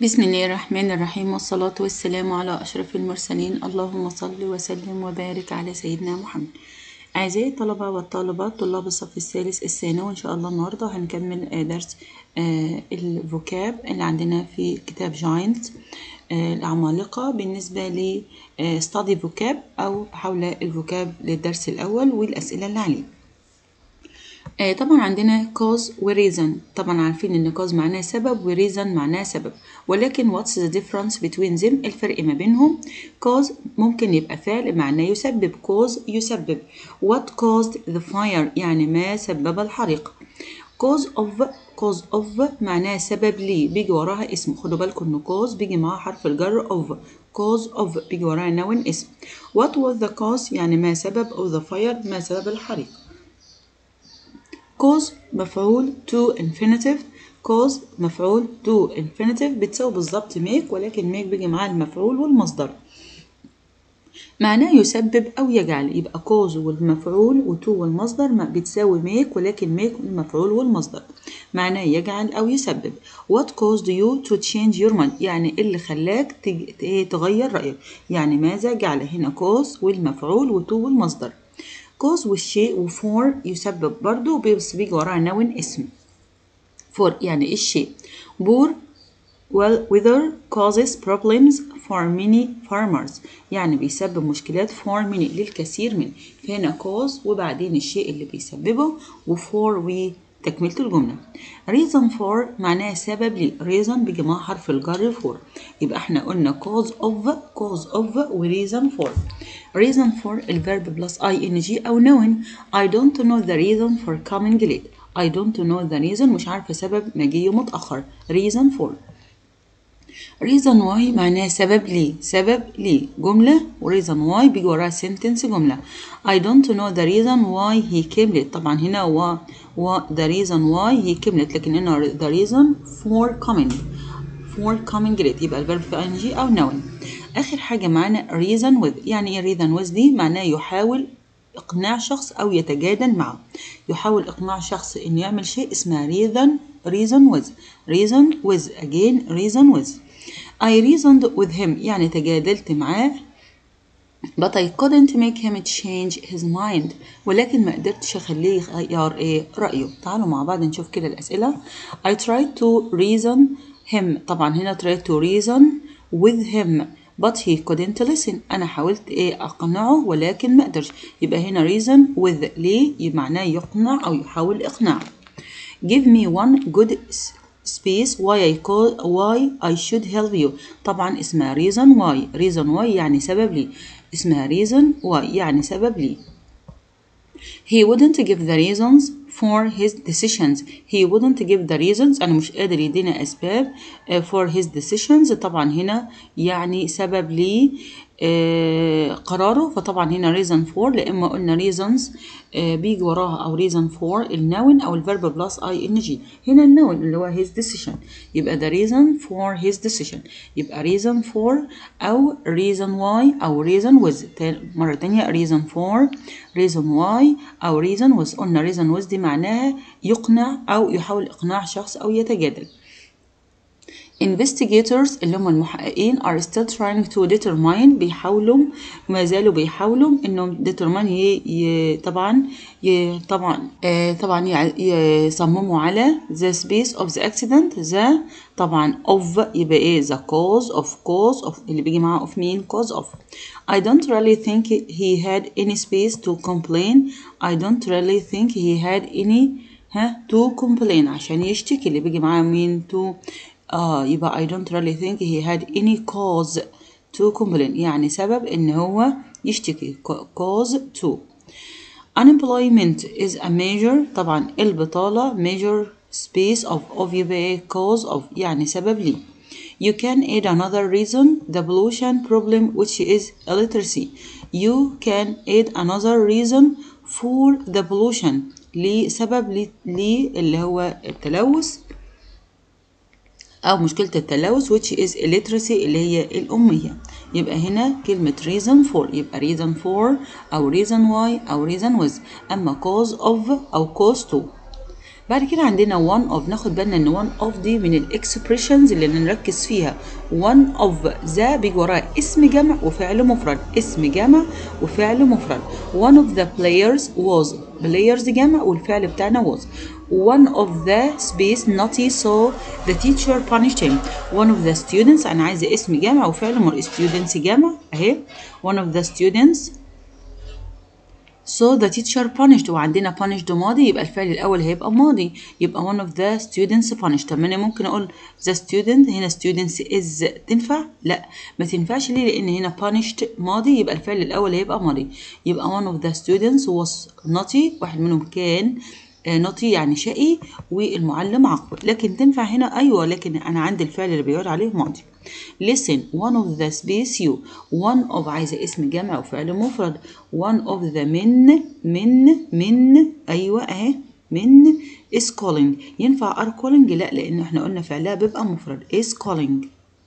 بسم الله الرحمن الرحيم والصلاة والسلام على أشرف المرسلين اللهم صل وسلم وبارك على سيدنا محمد أعزائي الطلبة والطالبات طلاب الصف الثالث الثانوي إن شاء الله النهاردة هنكمل آه، درس آه، الفوكاب اللي عندنا في كتاب جاينت العمالقة بالنسبة ل آه، study vocab أو حول الفوكاب للدرس الأول والأسئلة اللي عليه آه، طبعا عندنا cause و reason طبعا عارفين ان cause معناه سبب و reason معناه سبب ولكن what's the difference between them الفرق ما بينهم cause ممكن يبقى فعل معناه يسبب cause يسبب what caused the fire يعني ما سبب الحريق cause of cause of معناه سبب ليه بيجي وراها اسم خدوا بالكم ان cause بيجي معاها حرف الجر of cause of بيجي وراها noun اسم what was the cause يعني ما سبب of the fire ما سبب الحريق cause مفعول to infinitive cause مفعول to infinitive بتساوي بالظبط make ولكن make بيجي معاه المفعول والمصدر معناه يسبب أو يجعل يبقى cause والمفعول و to والمصدر ما بتساوي make ولكن make المفعول والمصدر معناه يجعل أو يسبب what caused you to change your mind يعني اللي خلاك تج... ت- تغير رأيك يعني ماذا جعل هنا cause والمفعول و to والمصدر cause والشيء وفور يسبب برضو بس بيجي وراها نون اسم for يعني الشيء poor well weather causes problems for many farmers يعني بيسبب مشكلات for many للكثير من فهنا cause وبعدين الشيء اللي بيسببه وفور وتكملة الجملة reason for معناها سبب لي reason بيجي معاه حرف الجر for يبقى احنا قلنا cause of cause of و reason for reason for الverb plus ing أو noun I don't know the reason for coming late I don't know the reason مش عارفة سبب مجيء متأخر reason for reason why معناه سبب ليه سبب ليه جملة و reason why بيجي وراها sentence جملة I don't know the reason why he came late طبعا هنا و, و the reason why he came late لكن هنا the reason for coming for coming late يبقى الفيرب في ing أو noun آخر حاجة معانا reason with يعني إيه reason with دي معناه يحاول إقناع شخص أو يتجادل معه يحاول إقناع شخص إنه يعمل شيء اسمها reason reason with reason with again reason with I reasoned with him يعني تجادلت معاه but I couldn't make him change his mind ولكن ما قدرتش أخليه يغير إيه رأيه تعالوا مع بعض نشوف كده الأسئلة I tried to reason him طبعا هنا tried to reason with him but he couldn't listen أنا حاولت إيه أقنعه ولكن ما قدرش يبقى هنا reason with ليه معناه يقنع أو يحاول إقناع give me one good s- space why I call why I should help you طبعا اسمها reason why reason why يعني سبب لي اسمها reason why يعني سبب لي he wouldn't give the reasons for his decisions he wouldn't give the reasons أنا مش قادر يدينا أسباب uh, for his decisions طبعا هنا يعني سبب لي uh, قراره فطبعا هنا reason for لإما قلنا reasons uh, بيجي وراها أو reason for النون أو الverb plus ing هنا النون اللي هو his decision يبقى the reason for his decision يبقى reason for أو reason why أو reason with تا- مرة تانية reason for reason why أو reason with قلنا reason with دي معناها يقنع أو يحاول إقناع شخص أو يتجادل investigators اللي هم المحققين are still trying to determine بيحاولوا ما زالوا بيحاولوا انهم determine ي... ي... طبعا ي... طبعا آه طبعا يع- يصمموا على the space of the accident the طبعا of يبقى ايه the cause of cause of اللي بيجي معاه of مين cause of I don't really think he had any space to complain I don't really think he had any ها to complain عشان يشتكي اللي بيجي معاه مين to آه يبقى I don't really think he had any cause to complain يعني سبب إن هو يشتكي cause to unemployment is a measure طبعا البطالة measure space of of يبقى إيه cause of يعني سبب لي You can add another reason the pollution problem which is illiteracy You can add another reason for the pollution لسبب لي, لي اللي هو التلوث أو مشكلة التلوث which is illiteracy اللي هي الأمية يبقى هنا كلمة reason for يبقى reason for أو reason why أو reason with أما cause of أو cause to بعد كده عندنا one of ناخد بالنا ان one of دي من الاكسبريشنز اللي نركز فيها one of ذا بيجي وراها اسم جمع وفعل مفرد اسم جمع وفعل مفرد one of the players was players جمع والفعل بتاعنا was one of the space naughty so the teacher punished him one of the students انا عايزه اسم جمع وفعل مر students جمع اهي one of the students So the teacher punished وعندنا punished ماضي يبقى الفعل الأول هيبقى ماضي يبقى one of the students punished طب أنا ممكن أقول the student هنا students is تنفع؟ لا ما تنفعش ليه؟ لأن هنا punished ماضي يبقى الفعل الأول هيبقى ماضي يبقى one of the students was naughty واحد منهم كان نوتي يعني شقي والمعلم عاقبه لكن تنفع هنا أيوة لكن أنا عندي الفعل اللي بيعود عليه ماضي listen one of the space you one of عايزة اسم جمع وفعل مفرد one of the من من من أيوة أهي من is calling ينفع are calling لا لأن احنا قلنا فعلها بيبقى مفرد is calling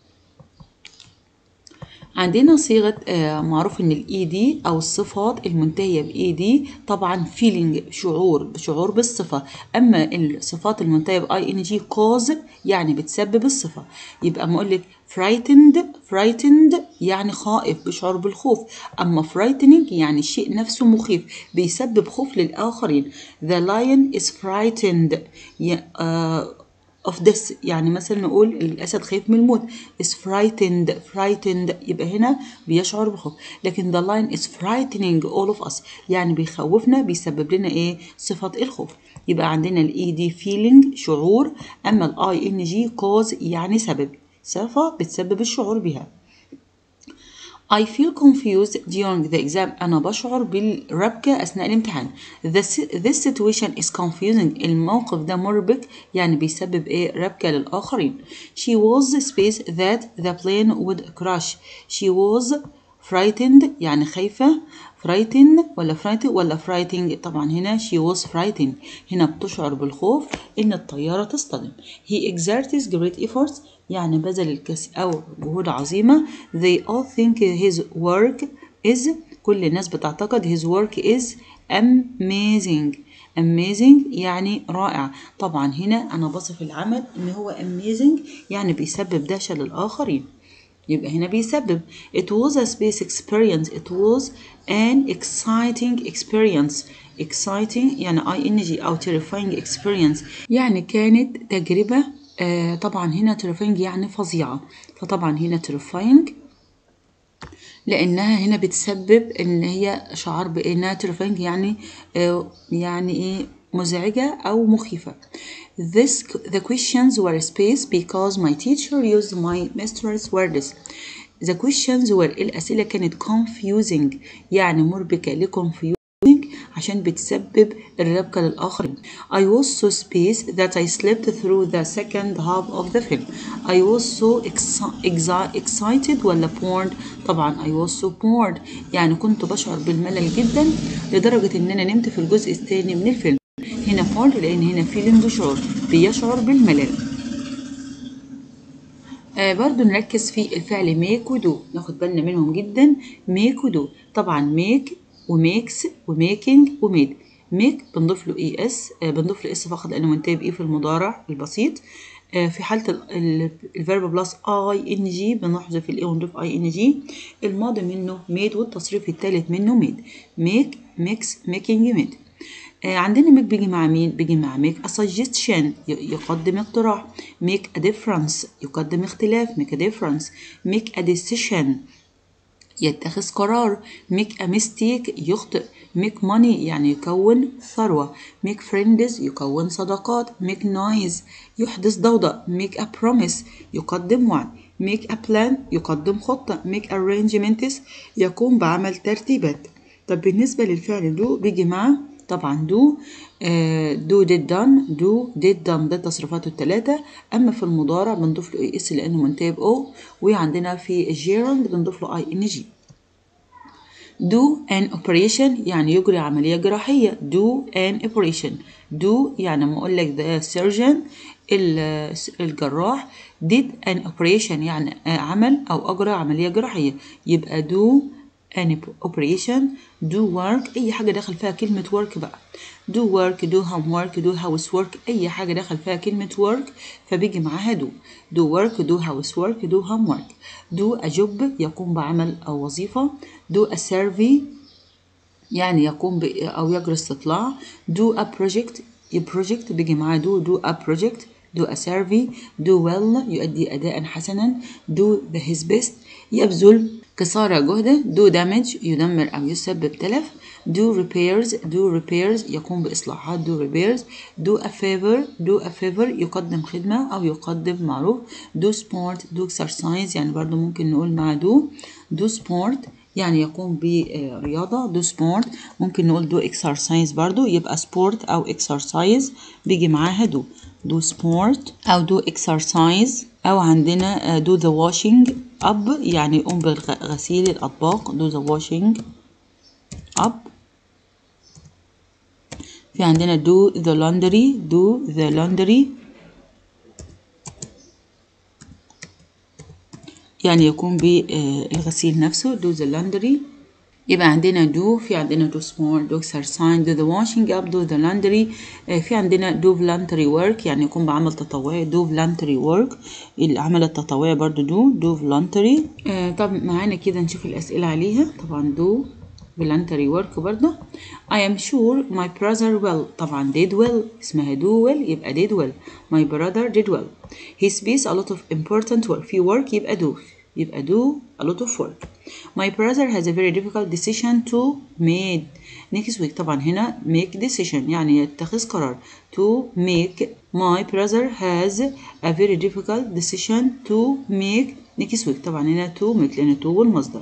عندنا صيغة آه معروف إن الإي دي أو الصفات المنتهية بإي دي طبعا feeling شعور شعور بالصفة أما الصفات المنتهية بأي إن جي cause يعني بتسبب الصفة يبقى ما أقولك frightened frightened يعني خائف بشعر بالخوف أما frightening يعني الشيء نفسه مخيف بيسبب خوف للآخرين the lion is frightened آه of this يعني مثلا نقول الأسد خايف من الموت is frightened frightened يبقى هنا بيشعر بخوف لكن the lion is frightening all of us يعني بيخوفنا بيسبب لنا ايه صفة الخوف يبقى عندنا الاي دي feeling شعور أما الاي ان جي cause يعني سبب صفة بتسبب الشعور بها I feel confused during the exam. أنا بشعر بالربكة أثناء الامتحان. This, this situation is confusing. الموقف ده مربك يعني بيسبب إيه ربكة للآخرين. She was space that the plane would crash. She was frightened يعني خايفة frightened ولا frightened ولا frightened طبعا هنا she was frightened هنا بتشعر بالخوف إن الطيارة تصطدم. He exerts great efforts يعني بذل الكثير أو جهود عظيمة they all think his work is كل الناس بتعتقد his work is amazing amazing يعني رائع طبعا هنا أنا بصف العمل إن هو amazing يعني بيسبب دهشة للآخرين يبقى هنا بيسبب it was a space experience it was an exciting experience exciting يعني ing أو terrifying experience يعني كانت تجربة آه طبعا هنا terrifying يعني فظيعة فطبعا هنا terrifying لأنها هنا بتسبب إن هي شعار بإنها terrifying يعني آه يعني إيه مزعجة أو مخيفة. This the questions were spaced because my teacher used my mistress words. The questions were الأسئلة كانت confusing يعني مربكة ل confusing عشان بتسبب الربكة للآخرين. I was so spaced that I slept through the second half of the film. I was so exi excited ولا bored؟ طبعا I was so bored يعني كنت بشعر بالملل جدا لدرجة إن أنا نمت في الجزء الثاني من الفيلم. هنا bored لأن هنا feeling شعور بيشعر بالملل. آه برضو نركز في الفعل make ودو ناخد بالنا منهم جدا make ودو طبعا make وميكس وميكينج وميد ميك بنضيف له اي اس آه بنضيف له اس فقط لانه منتهي بايه في المضارع البسيط آه في حاله الفيرب بلس اي ان جي بنحذف الاي ونضيف اي ان جي الماضي منه ميد والتصريف الثالث منه ميد ميك ميكس ميكينج ميد آه عندنا ميك بيجي مع مين بيجي مع ميك a suggestion يقدم اقتراح ميك a difference يقدم اختلاف ميك a difference ميك a decision يتخذ قرار make a mistake يخطئ make money يعني يكون ثروة make friends يكون صداقات make noise يحدث ضوضاء make a promise يقدم وعد make a plan يقدم خطة make arrangements يقوم بعمل ترتيبات طب بالنسبة للفعل do بيجي مع طبعا do do did done do did done ده تصريفاته الثلاثة أما في المضارع بنضيف له اي اس لأنه منتهي بأو وعندنا في الجيرند بنضيف له اي ان جي do an operation يعني يجري عملية جراحية do an operation do يعني ما أقول لك the surgeon الجراح did an operation يعني عمل أو أجرى عملية جراحية يبقى do an operation do work أي حاجة دخل فيها كلمة work بقى do work do homework do housework أي حاجة دخل فيها كلمة work فبيجي معاها do do work do housework do homework do a job يقوم بعمل أو وظيفة do a survey يعني يقوم ب أو يجري استطلاع do a project project بيجي معاه do do a project do a survey do well يؤدي أداء حسنا do the his best يبذل قصارى جهده do damage يدمر أو يسبب تلف do repairs do repairs يقوم بإصلاحات do repairs do a favor do a favor يقدم خدمة أو يقدم معروف do sport do exercise يعني برضو ممكن نقول مع do do sport يعني يقوم برياضة do sport ممكن نقول do exercise برضو يبقى sport أو exercise بيجي معاها do do sport أو do exercise أو عندنا do the washing up يعني يقوم بغسيل الأطباق do the washing up في عندنا do the laundry do the laundry يعني يقوم بالغسيل نفسه do the laundry يبقى عندنا do في عندنا do small do exercise do the washing up do the laundry في عندنا do voluntary work يعني يقوم بعمل تطوعي do voluntary work العمل التطوعي برضو do do voluntary طب معانا كده نشوف الأسئلة عليها طبعا do voluntary work برضو I am sure my brother will طبعا did well اسمها do well يبقى did well my brother did well he space a lot of important work في work يبقى do يبقى do a lot of work my brother has a very difficult decision to made next week طبعا هنا make decision يعني يتخذ قرار to make my brother has a very difficult decision to make next week طبعا هنا to make لأن to والمصدر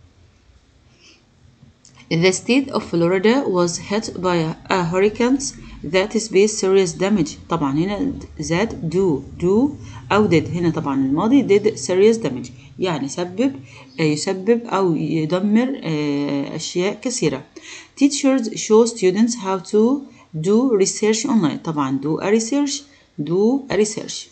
The state of Florida was hit by a hurricane that space serious damage طبعا هنا that do do أو did هنا طبعا الماضي did serious damage يعني سبب يسبب أو يدمر أشياء كثيرة teachers show students how to do research online طبعا do a research do a research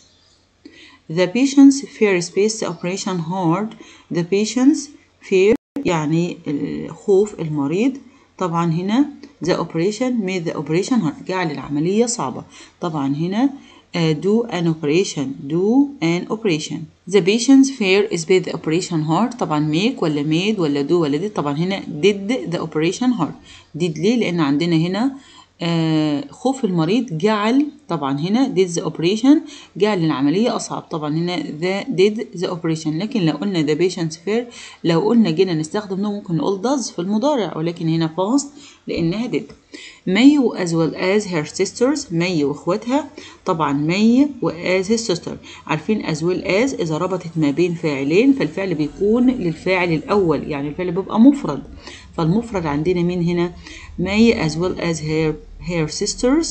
the patients fear space operation hard the patients fear يعني خوف المريض طبعا هنا the operation made the operation hard جعل العملية صعبة طبعا هنا uh, do an operation do an operation the patient's fear is made the operation hard طبعا make ولا made ولا do ولا did طبعا هنا did the operation hard did ليه لأن عندنا هنا آه خوف المريض جعل طبعا هنا did the operation جعل العملية أصعب طبعا هنا the did the operation لكن لو قلنا the patient's fear لو قلنا جينا نستخدم ده ممكن نقول does في المضارع ولكن هنا past لأنها did May as well as her sisters May واخواتها طبعا May و as his sister عارفين as well as إذا ربطت ما بين فاعلين فالفعل بيكون للفاعل الأول يعني الفعل بيبقى مفرد فالمفرد عندنا مين هنا May as well as her her sisters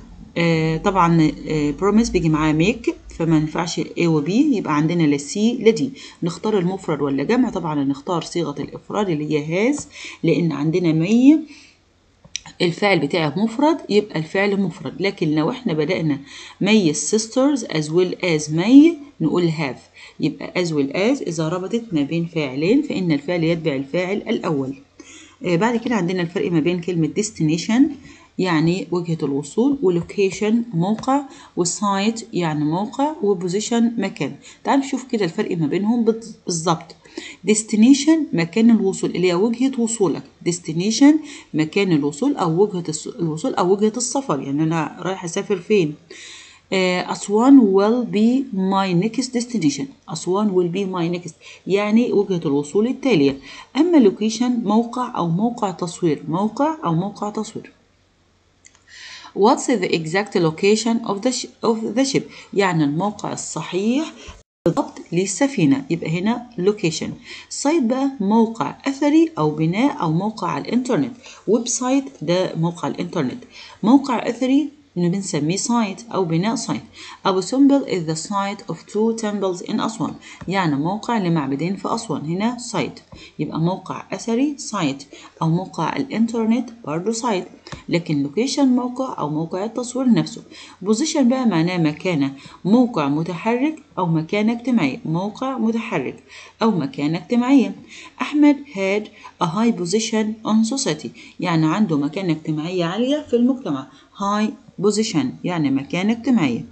آه طبعا آه promise بيجي معاه make فما ينفعش A و B يبقى عندنا لا C لا D نختار المفرد ولا جمع طبعا نختار صيغة الإفراد اللي هي has لأن عندنا May الفعل بتاعه مفرد يبقى الفعل مفرد لكن لو احنا بدأنا may sisters as well as may نقول have يبقى as well as إذا ربطت ما بين فاعلين فإن الفعل يتبع الفاعل الأول آه بعد كده عندنا الفرق ما بين كلمة destination يعني وجهة الوصول ولوكيشن موقع وسايت يعني موقع وبوزيشن مكان تعالوا نشوف كده الفرق ما بينهم بالظبط destination مكان الوصول اللي هي وجهة وصولك destination مكان الوصول أو وجهة الوصول أو وجهة السفر يعني أنا رايح أسافر فين أسوان will be my next destination أسوان will be my next يعني وجهة الوصول التالية أما location موقع أو موقع تصوير موقع أو موقع تصوير What's the exact location of the, of the ship يعني الموقع الصحيح بالضبط للسفينة يبقى هنا location سايت بقى موقع أثري أو بناء أو موقع على الإنترنت ويب سايت ده موقع الإنترنت موقع أثري إنه بنسميه site أو بناء site أبو سمبل is the site of two temples in أسوان يعني موقع لمعبدين في أسوان هنا site يبقى موقع أثري site أو موقع الإنترنت برضه site لكن location موقع أو موقع التصوير نفسه position بقى معناه مكانة موقع متحرك أو مكانة اجتماعية موقع متحرك أو مكانة اجتماعية أحمد had a high position on society يعني عنده مكانة اجتماعية عالية في المجتمع high position يعني مكانة اجتماعية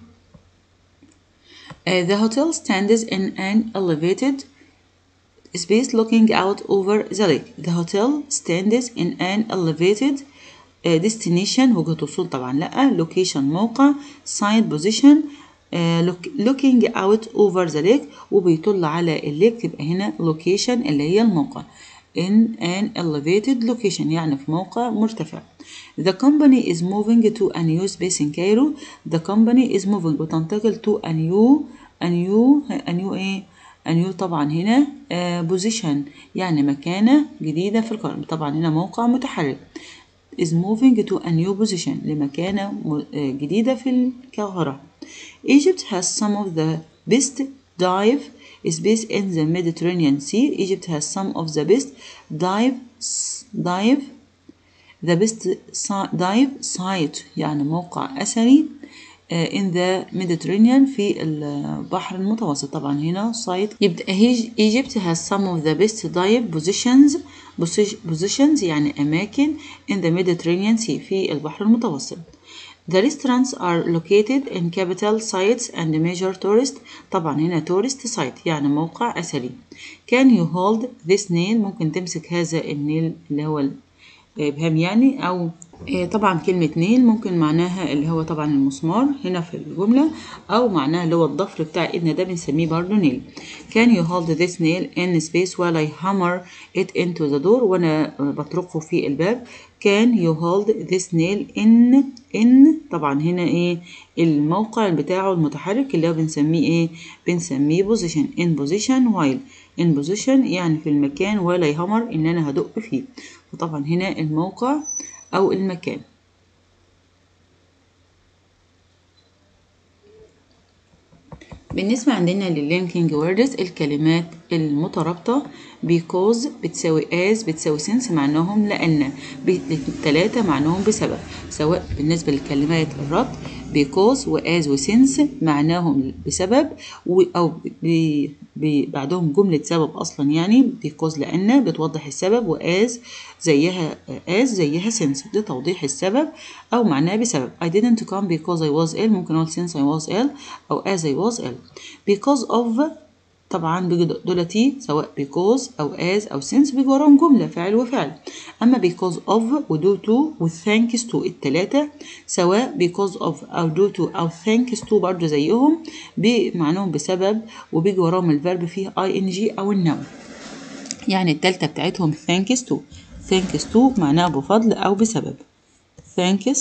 Uh, the hotel stands in an elevated space looking out over the lake. The hotel stands in an elevated uh, destination وجهة وصول طبعا لا location موقع side position uh, look, looking out over the lake وبيطل على الليك تبقى هنا location اللي هي الموقع in an elevated location يعني في موقع مرتفع The company is moving to a new space in Cairo. The company is moving بتنتقل to a new a new a new ايه a new طبعا هنا uh, position يعني مكانة جديدة في القائمة طبعا هنا موقع متحرك is moving to a new position لمكانة جديدة في القاهرة Egypt has some of the best dive space in the Mediterranean Sea. Egypt has some of the best dive dive the best dive site يعني موقع أثري in the Mediterranean في البحر المتوسط طبعا هنا site يبقى Egypt has some of the best dive positions positions يعني أماكن in the Mediterranean Sea في البحر المتوسط The restaurants are located in capital sites and major tourist طبعا هنا tourist site يعني موقع أثري Can you hold this nail ممكن تمسك هذا النيل اللي هو إبهام يعني أو طبعا كلمة نيل ممكن معناها اللي هو طبعا المسمار هنا في الجملة أو معناها اللي هو الضفر بتاع إيدنا ده بنسميه برضه نيل Can you hold this nail in space while I hammer it into the door وأنا بطرقه في الباب Can you hold this nail in in طبعا هنا إيه الموقع بتاعه المتحرك اللي هو بنسميه إيه بنسميه position in position while in position يعني في المكان ولا يهمر إن أنا هدق فيه وطبعا هنا الموقع أو المكان بالنسبة عندنا لللينكينج ووردز الكلمات المترابطة because بتساوي as بتساوي since معناهم لأن التلاتة معناهم بسبب سواء بالنسبة لكلمات الربط because و as و since معناهم بسبب و أو ب ب بعدهم جملة سبب أصلا يعني because لأن بتوضح السبب و as زيها as زيها since دي توضيح السبب أو معناه بسبب I didn't come because I was ill ممكن أقول since I was ill أو as I was ill because of طبعا بيجي دولتي سواء because أو as أو since بيجي وراهم جملة فعل وفعل أما because of و due to و thanks to التلاتة سواء because of أو due to أو thanks to برضه زيهم بمعناهم بسبب وبيجي وراهم الفيرب فيه ing أو النوم يعني التالتة بتاعتهم thanks to thanks to معناها بفضل أو بسبب thanks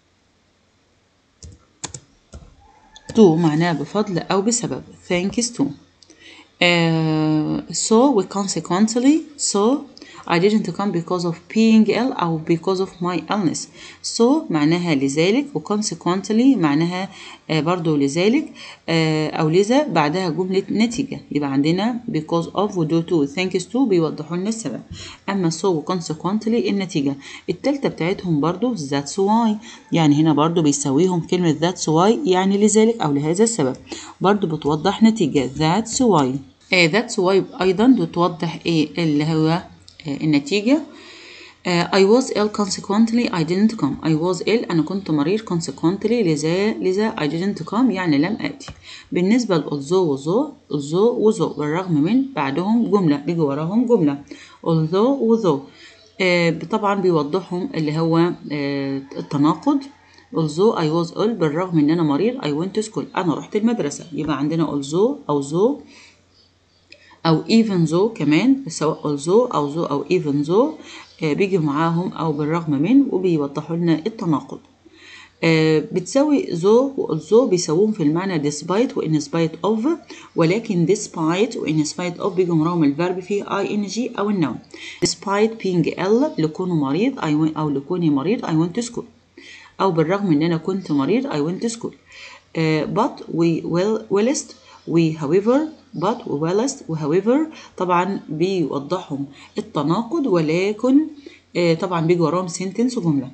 to معناها بفضل أو بسبب thanks to Uh, so we consequently so I didn't come because of being ill أو because of my illness so معناها لذلك و consequently معناها uh, برضو لذلك uh, أو لذا بعدها جملة نتيجة يبقى عندنا because of و due to thanks to بيوضحوا لنا السبب أما so و consequently النتيجة التالتة بتاعتهم برضو that's why يعني هنا برضو بيساويهم كلمة that's why يعني لذلك أو لهذا السبب برضو بتوضح نتيجة that's why uh, that's why أيضا بتوضح إيه اللي هو النتيجة uh, I was ill consequently I didn't come I was ill أنا كنت مريض consequently لذا لذا I didn't come يعني لم آتي بالنسبة لالthough وذو although وذو بالرغم من بعدهم جملة بيجي وراهم جملة although وذو uh, طبعا بيوضحهم اللي هو uh, التناقض although I was ill بالرغم ان انا مريض I went to school انا رحت المدرسة يبقى عندنا although او though أو even though كمان سواء although أو though أو even though آه بيجي معاهم أو بالرغم من وبيوضحوا لنا التناقض آه بتساوي though و although بيساووهم في المعنى despite و in spite of ولكن despite و in spite of بيجي وراهم الفيرب فيه ing أو النون despite being ill لكونه مريض I went أو لكوني مريض I went to school أو بالرغم إن أنا كنت مريض I went to school uh, but we well whilst we however but whilst و however طبعا بيوضحوا التناقض ولكن uh, طبعا بيجي وراهم sentence وجملة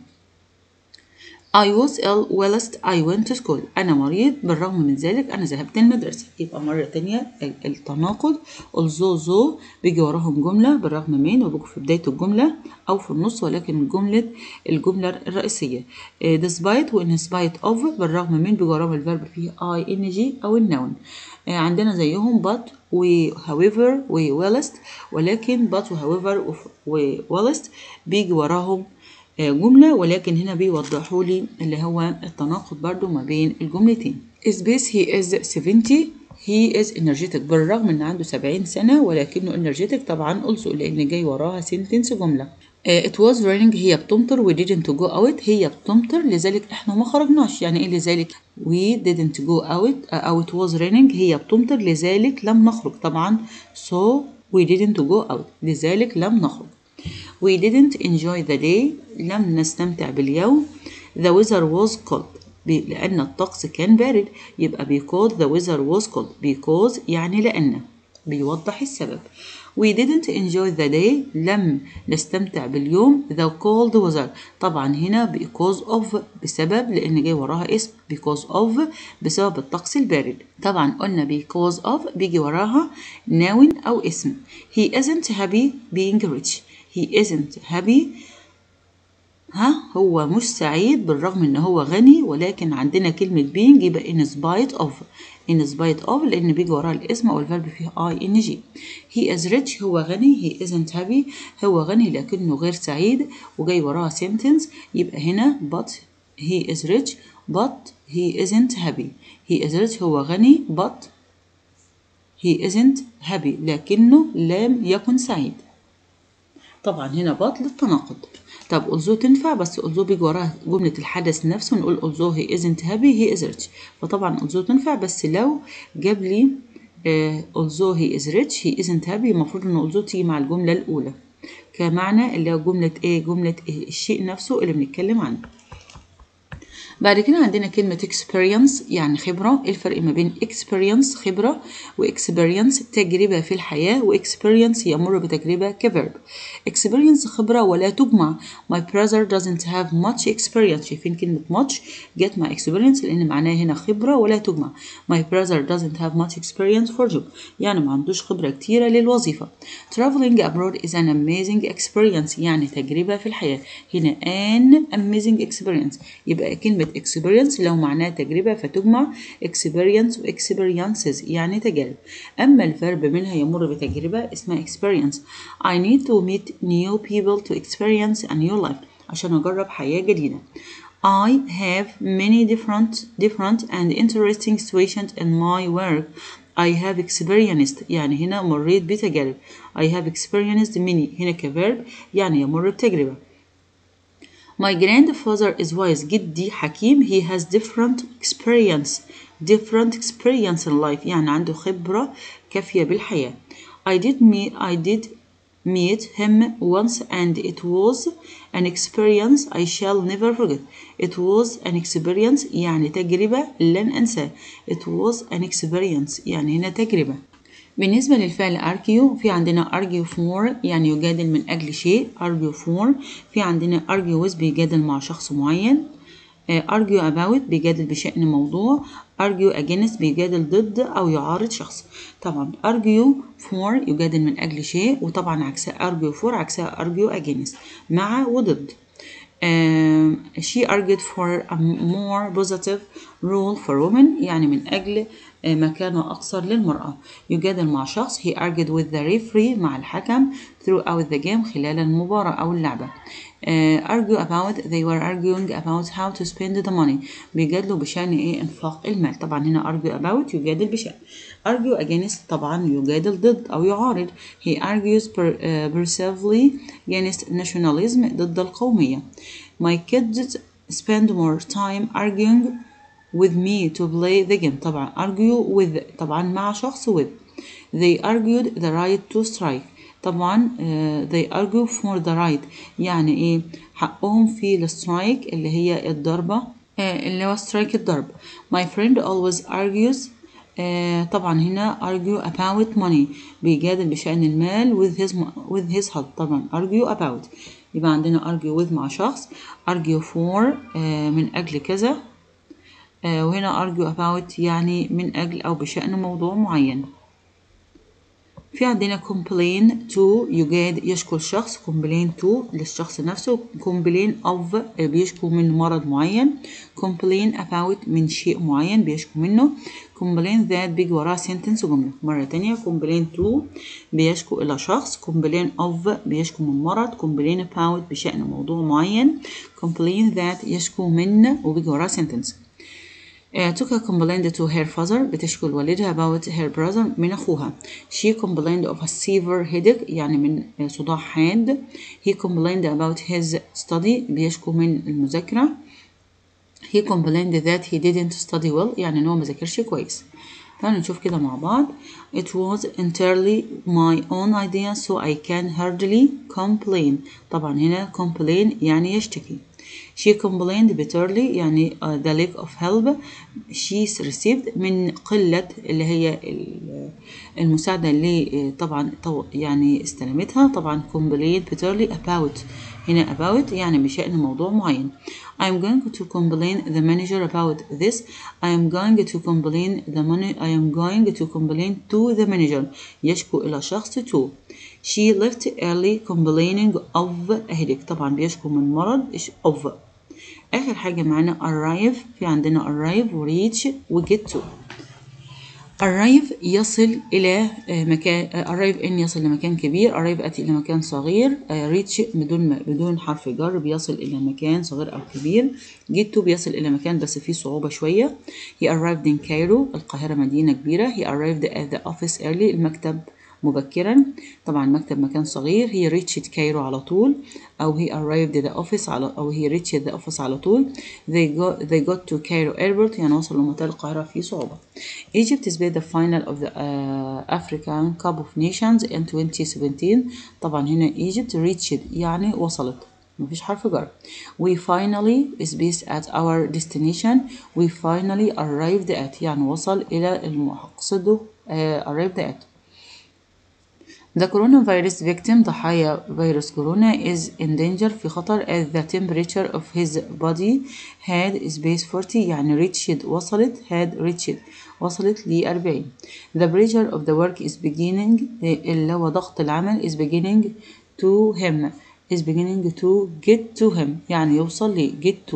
I was ill whilst I went to school أنا مريض بالرغم من ذلك أنا ذهبت المدرسة يبقى مرة تانية التناقض although though بيجي وراهم جملة بالرغم من وبيجوا في بداية الجملة أو في النص ولكن جملة الجملة الرئيسية despite و in spite of بالرغم من بيجي وراهم الفيرب فيه ing أو النون عندنا زيهم but و however و whilst ولكن but و however و whilst بيجي وراهم جملة ولكن هنا بيوضحوا لي اللي هو التناقض برضو ما بين الجملتين Space he is 70 he is energetic بالرغم ان عنده 70 سنة ولكنه energetic طبعا also لان جاي وراها sentence جملة uh, it was raining هي بتمطر we didn't go out هي بتمطر لذلك احنا ما خرجناش يعني ايه لذلك we didn't go out او it was raining هي بتمطر لذلك لم نخرج طبعا so we didn't go out لذلك لم نخرج We didn't enjoy the day لم نستمتع باليوم The weather was cold لأن الطقس كان بارد يبقى because the weather was cold because يعني لأن بيوضح السبب We didn't enjoy the day لم نستمتع باليوم the cold weather طبعا هنا because of بسبب لأن جاي وراها اسم because of بسبب الطقس البارد طبعا قلنا because of بيجي وراها noun أو اسم He isn't happy being rich he isn't happy ها هو مش سعيد بالرغم ان هو غني ولكن عندنا كلمة being يبقى in spite of in spite of لان بيجي وراها الاسم او الفيرب فيه ing he is rich هو غني he isn't happy هو غني لكنه غير سعيد وجاي وراها sentence يبقى هنا but he is rich but he isn't happy he is rich هو غني but he isn't happy لكنه لم يكن سعيد طبعا هنا بط للتناقض طب ألزو تنفع بس ألزو بيجي وراها جملة الحدث نفسه نقول ألزو he isn't happy he is rich فطبعا ألزو تنفع بس لو جاب لي ألزو he is rich he isn't happy المفروض إن ألزو تيجي مع الجملة الأولى كمعنى اللي هو جملة إيه جملة إيه الشيء نفسه اللي بنتكلم عنه بعد كده عندنا كلمة experience يعني خبرة الفرق ما بين experience خبرة و experience تجربة في الحياة و experience يمر بتجربة كverb experience خبرة ولا تجمع my brother doesn't have much experience شايفين كلمة much جت مع experience لأن معناها هنا خبرة ولا تجمع my brother doesn't have much experience for job يعني ما عندوش خبرة كتيرة للوظيفة traveling abroad is an amazing experience يعني تجربة في الحياة هنا an amazing experience يبقى كلمة experience لو معناها تجربة فتجمع experience و experiences يعني تجارب أما الفرب منها يمر بتجربة اسمها experience I need to meet new people to experience a new life عشان أجرب حياة جديدة I have many different different and interesting situations in my work I have experienced يعني هنا مريت بتجارب I have experienced many هنا كفيرب يعني يمر بتجربة My grandfather is wise جدي حكيم he has different experience different experience in life يعني عنده خبرة كافية بالحياة I did meet I did meet him once and it was an experience I shall never forget it was an experience يعني تجربة لن أنساه it was an experience يعني هنا تجربة بالنسبة للفعل argue في عندنا argue for يعني يجادل من أجل شيء argue for في عندنا argue with بيجادل مع شخص معين argue about بيجادل بشأن موضوع argue against بيجادل ضد أو يعارض شخص طبعا argue for يجادل من أجل شيء وطبعا عكسها argue for عكسها argue against مع وضد Um, she argued for a more positive role for women يعني من أجل مكانة أكثر للمرأة يجادل مع شخص he argued with the referee مع الحكم throughout the game خلال المباراة أو اللعبة uh, argue about they were arguing about how to spend the money بيجادلوا بشأن إيه إنفاق المال طبعا هنا argue about يجادل بشأن argue against طبعا يجادل ضد أو يعارض he argues per, uh, persuasively against nationalism ضد القومية my kids spend more time arguing with me to play the game طبعا argue with طبعا مع شخص with they argued the right to strike طبعا آه they argue for the right يعني ايه حقهم في السترايك اللي هي الضربة آه اللي هو سترايك الضرب my friend always argues آه طبعا هنا argue about money بيجادل بشأن المال with his with his help طبعا argue about يبقى عندنا argue with مع شخص argue for آه من أجل كذا آه وهنا argue about يعني من أجل أو بشأن موضوع معين في عندنا complain to يجاد يشكو الشخص complain to للشخص نفسه complain of بيشكو من مرض معين complain about من شيء معين بيشكو منه complain that بيجي وراه sentence جملة مرة تانية complain to بيشكو إلى شخص complain of بيشكو من مرض complain about بشأن موضوع معين complain that يشكو من وبيجي وراه sentence Uh, Tuka complained to her father بتشكو لوالدها about her brother من أخوها. She complained of a severe headache يعني من صداع حاد. He complained about his study بيشكو من المذاكرة. He complained that he didn't study well يعني إن هو مذاكرش كويس. تعالوا نشوف كده مع بعض. It was entirely my own idea so I can hardly complain. طبعا هنا complain يعني يشتكي. She complained bitterly يعني uh, the lack of help she received من قلة اللي هي المساعدة اللي طبعا يعني استلمتها طبعا complained bitterly about هنا about يعني بشأن موضوع معين I'm going to complain the manager about this I am going to complain the money I am going to complain to the manager يشكو إلى شخص to She left early complaining of a headache طبعا بيشكو من مرض of آخر حاجة معانا arrive في عندنا arrive و reach و get to arrive يصل إلى مكان arrive إن يصل لمكان كبير arrive أتي إلى مكان صغير reach بدون بدون حرف جر بيصل إلى مكان صغير أو كبير get to بيصل إلى مكان بس فيه صعوبة شوية he arrived in Cairo القاهرة مدينة كبيرة he arrived at the office early المكتب مبكرا طبعا مكتب مكان صغير هي reached كايرو على طول أو he arrived at the office على أو he reached the office على طول they got they got to Cairo airport يعني وصلوا لمطار القاهرة في صعوبة Egypt is the final of the uh, African Cup of Nations in 2017 طبعا هنا Egypt reached يعني وصلت مفيش حرف جر we finally is based at our destination we finally arrived at يعني وصل إلى المقصد uh, arrived at The coronavirus victim ضحايا فيروس كورونا is in danger في خطر as the temperature of his body had space 40 يعني reached وصلت had reached وصلت ل 40 The pressure of the work is beginning اللي هو ضغط العمل is beginning to him is beginning to get to him يعني يوصل ل get to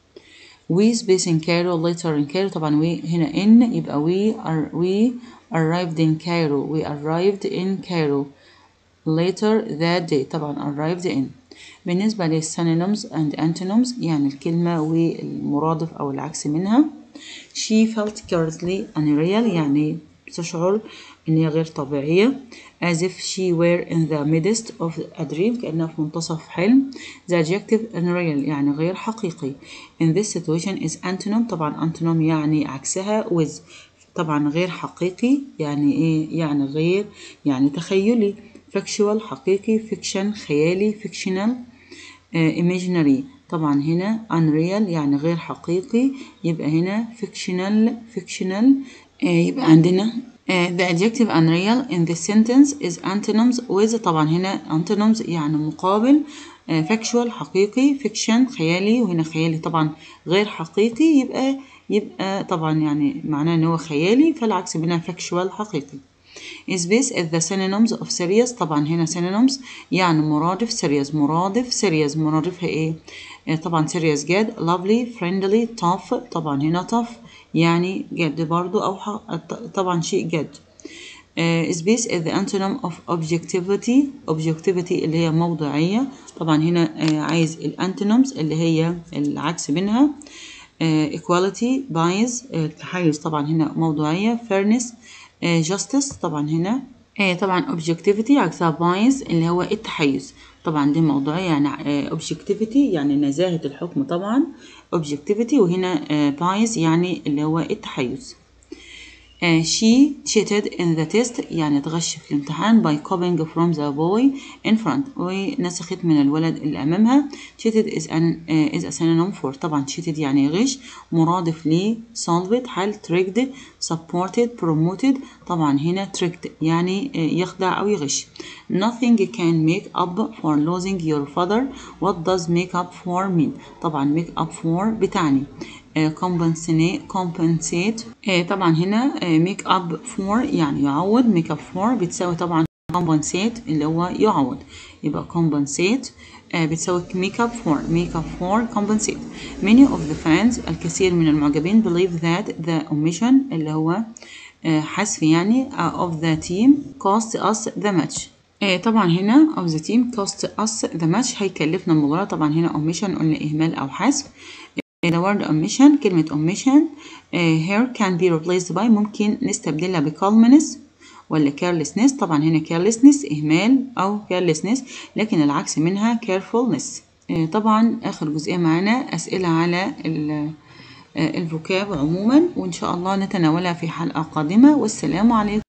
we space in Cairo later in Cairo طبعا we هنا in يبقى we are we arrived in Cairo we arrived in Cairo later that day طبعا arrived in بالنسبة للsynonyms and antonyms يعني الكلمة والمرادف أو العكس منها she felt currently unreal يعني تشعر إن هي غير طبيعية as if she were in the midst of a dream كأنها في منتصف حلم the adjective unreal يعني غير حقيقي in this situation is antonym طبعا antonym يعني عكسها with طبعا غير حقيقي يعني ايه يعني غير يعني تخيلي factual حقيقي fiction خيالي fictional uh, imaginary طبعا هنا unreal يعني غير حقيقي يبقى هنا fictional fictional uh, يبقى عندنا uh, the adjective unreal in this sentence is antonyms with طبعا هنا antonyms يعني مقابل factual حقيقي fiction خيالي وهنا خيالي طبعا غير حقيقي يبقى يبقى طبعا يعني معناه ان هو خيالي فالعكس منها factual حقيقي is based at the synonyms of serious طبعا هنا synonyms يعني مرادف serious مرادف serious مرادفها ايه طبعا serious جاد lovely friendly tough طبعا هنا tough يعني جد برضو او طبعا شيء جد uh, is based at the antonym of objectivity objectivity اللي هي موضوعية طبعا هنا uh, عايز الانتونيمز اللي هي العكس منها uh, equality bias التحيز طبعا هنا موضوعية fairness justice طبعا هنا طبعا objectivity عكسها bias اللي هو التحيز طبعا دي موضوعية يعني objectivity يعني نزاهة الحكم طبعا objectivity وهنا bias يعني اللي هو التحيز آه she cheated in the test يعني تغش في الامتحان by copying from the boy in front ونسخت من الولد اللي أمامها cheated is an uh, is a synonym for طبعا cheated يعني غش مرادف ل solved حال tricked supported promoted طبعا هنا tricked يعني uh, يخدع أو يغش nothing can make up for losing your father what does make up for mean طبعا make up for بتعني compensate compensate طبعا هنا make up for يعني يعوض make up for بتساوي طبعا compensate اللي هو يعوض يبقى compensate بتساوي make up for make up for compensate many of the fans الكثير من المعجبين believe that the omission اللي هو حذف يعني of the team cost us the match طبعا هنا of the team cost us the match هيكلفنا المباراة طبعا هنا omission قلنا إهمال أو حذف the word omission كلمة omission uh, here can be replaced by ممكن نستبدلها ب calmness ولا carelessness طبعا هنا carelessness إهمال أو carelessness لكن العكس منها carefulness uh, طبعا آخر جزئية معانا أسئلة على الفوكاب عموما وإن شاء الله نتناولها في حلقة قادمة والسلام عليكم